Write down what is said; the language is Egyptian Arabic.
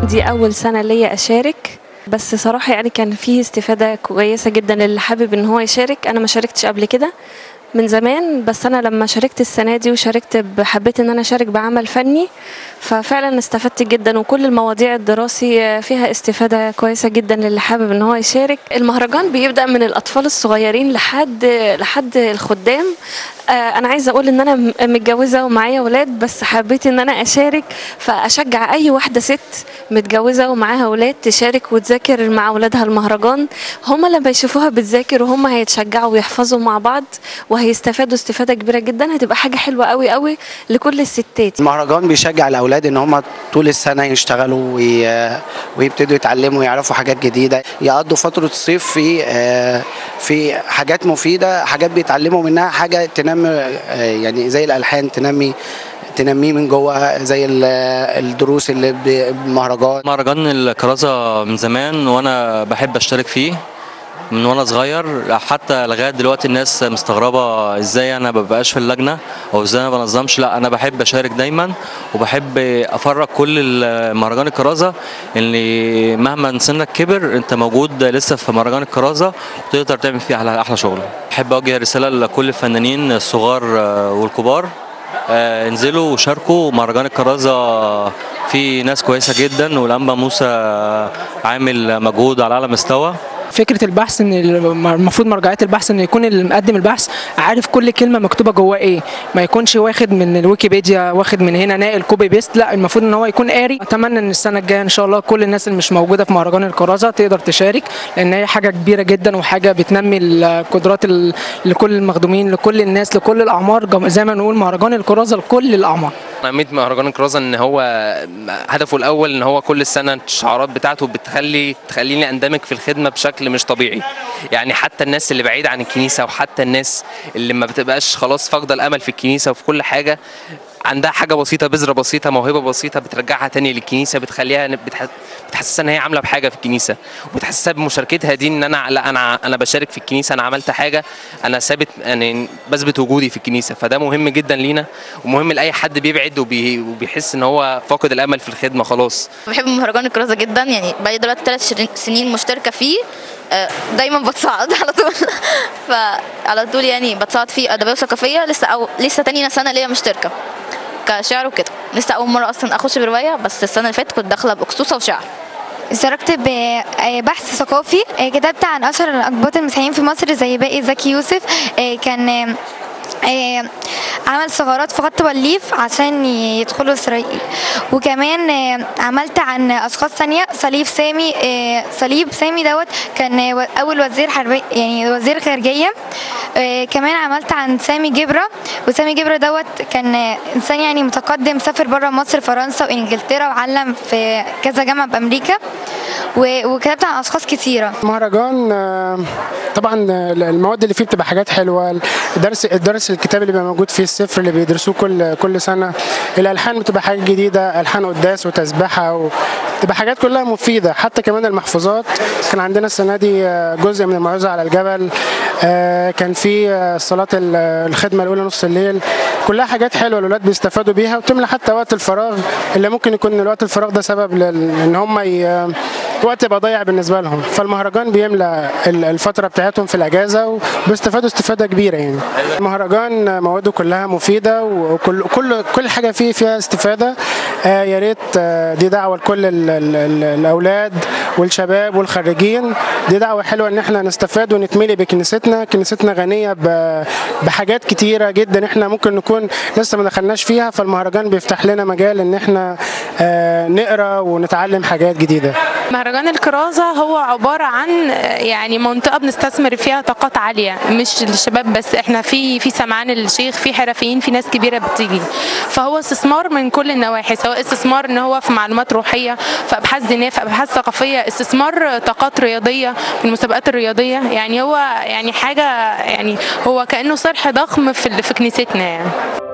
دي أول سنة ليا أشارك بس صراحة يعني كان فيه استفادة كويسة جدا اللي حابب إن هو يشارك أنا ما شاركتش قبل كده من زمان بس أنا لما شاركت السنة دي وشاركت حبيت إن أنا أشارك بعمل فني ففعلا استفدت جدا وكل المواضيع الدراسي فيها استفادة كويسة جدا للي حابب إن هو يشارك المهرجان بيبدأ من الأطفال الصغيرين لحد لحد الخدام آه، انا عايزه اقول ان انا م- متجوزه ومعايا ولاد بس حبيت ان انا اشارك فاشجع اي واحده ست متجوزه ومعاها ولاد تشارك وتذاكر مع ولادها المهرجان هما لما يشوفوها بتذاكر وهم هيتشجعوا ويحفظوا مع بعض وهيستفادوا استفاده كبيره جدا هتبقى حاجه حلوه قوي قوي لكل الستات المهرجان بيشجع الاولاد ان هم طول السنه يشتغلوا وي... ويبتدوا يتعلموا ويعرفوا حاجات جديده يقضوا فتره الصيف في آه، في حاجات مفيده حاجات بيتعلموا منها حاجه تنمي آه، يعني زي الالحان تنمي تنميه من جوه زي ال- الدروس اللي ب- بالمهرجان مهرجان الكرازة من زمان وانا بحب اشترك فيه من وانا صغير حتى لغايه دلوقتي الناس مستغربه ازاي انا مبقاش في اللجنه او ازاي انا بنظمش لا انا بحب اشارك دايما وبحب افرج كل مهرجان الكرازه اللي مهما سنك كبر انت موجود لسه في مهرجان الكرازه وتقدر تعمل فيه احلى احلى شغل بحب اوجه رساله لكل الفنانين الصغار آه، والكبار آه، انزلوا وشاركوا مهرجان الكرازة في ناس كويسة جدا والأنبا موسى عامل مجهود على أعلى مستوى فكره البحث ان المفروض مرجعيه البحث ان يكون اللي مقدم البحث عارف كل كلمه مكتوبه جواه ايه ما يكونش واخد من الويكيبيديا واخد من هنا ناقل كوبي بيست لا المفروض ان هو يكون قاري اتمنى ان السنه الجايه ان شاء الله كل الناس اللي مش موجوده في مهرجان الكرازه تقدر تشارك لان هي حاجه كبيره جدا وحاجه بتنمي القدرات ال- لكل المخدومين لكل الناس لكل الاعمار جم- زي ما نقول مهرجان الكرازه لكل الاعمار أهمية مهرجان الكرازة إن هو هدفه الأول إن هو كل سنة الشعارات بتاعته بتخلي تخليني أندمج في الخدمة بشكل مش طبيعي يعني حتى الناس اللي بعيدة عن الكنيسة وحتى الناس اللي ما بتبقاش خلاص فاقدة الأمل في الكنيسة وفي كل حاجة عندها حاجة بسيطة بذرة بسيطة موهبة بسيطة بترجعها تاني للكنيسة بتخليها بتح- بتحسسها ان هي عاملة بحاجة في الكنيسة وبتحسسها بمشاركتها دي ان انا لا انا انا بشارك في الكنيسة انا عملت حاجة انا ثابت يعني بثبت وجودي في الكنيسة فده مهم جدا لينا ومهم لاي حد بيبعد وبي وبيحس ان هو فاقد الامل في الخدمة خلاص بحب مهرجان الكرازة جدا يعني بقالي دلوقتي ثلاث سنين مشتركة فيه آه، دايما بتصعد على طول فعلى طول يعني بتصعد فيه أدبية وثقافية لسه أو لسه تاني سنة ليا مشتركة كشعر وكده لسه أول مرة أصلا أخش برواية بس السنة اللي فاتت كنت داخلة بأقصوصة وشعر اشتركت ببحث ثقافي آه، كتبت عن اشهر الاقباط المسيحيين في مصر زي باقي زكي يوسف آه، كان آه، آه، عمل ثغرات في خط بليف عشان يدخلوا اسرائيل وكمان آه، عملت عن اشخاص تانية صليب سامي آه، صليب سامي دوت كان آه، و- اول وزير حربي يعني وزير خارجيه آه، كمان عملت عن سامي جبرة وسامي جبرة دوت كان آه، انسان يعني متقدم سافر بره مصر فرنسا وانجلترا وعلم في كذا جامعه بامريكا و- وكتبت عن اشخاص كتيره مهرجان آه، طبعا آه، المواد اللي فيه بتبقى حاجات حلوه الدرس الدرس الكتاب اللي بيبقى موجود فيه السفر اللي بيدرسوه كل كل سنه الالحان بتبقى حاجات جديده الحان قداس وتسبحه وتبقى حاجات كلها مفيده حتى كمان المحفوظات كان عندنا السنه دي آه، جزء من الموعظه على الجبل آه، كان في آه، صلاه ال- الخدمه الاولى نص الليل كلها حاجات حلوه الولاد بيستفادوا بيها وتملى حتى وقت الفراغ اللي ممكن يكون الوقت الفراغ ده سبب لل- ان هم ي... وقت يبقى ضايع بالنسبه لهم فالمهرجان بيملى ال- الفتره بتاعتهم في الاجازه وبيستفادوا استفاده كبيره يعني المهرجان مواده كلها مفيده وكل كل كل حاجه فيه فيها استفاده آه يا ريت آه دي دعوه لكل ال ال ال الاولاد والشباب والخريجين دي دعوه حلوه ان احنا نستفاد ونتملي بكنيستنا كنيستنا غنيه ب- بحاجات كتيره جدا احنا ممكن نكون لسه ما دخلناش فيها فالمهرجان بيفتح لنا مجال ان احنا آه نقرا ونتعلم حاجات جديده مهرجان الكرازة هو عبارة عن يعني منطقة بنستثمر فيها طاقات عالية مش للشباب بس احنا في في سمعان الشيخ في حرفيين في ناس كبيرة بتيجي فهو استثمار من كل النواحي سواء استثمار ان هو في معلومات روحية في ابحاث دينية في ابحاث ثقافية استثمار طاقات رياضية في المسابقات الرياضية يعني هو يعني حاجة يعني هو كأنه صرح ضخم في في كنيستنا يعني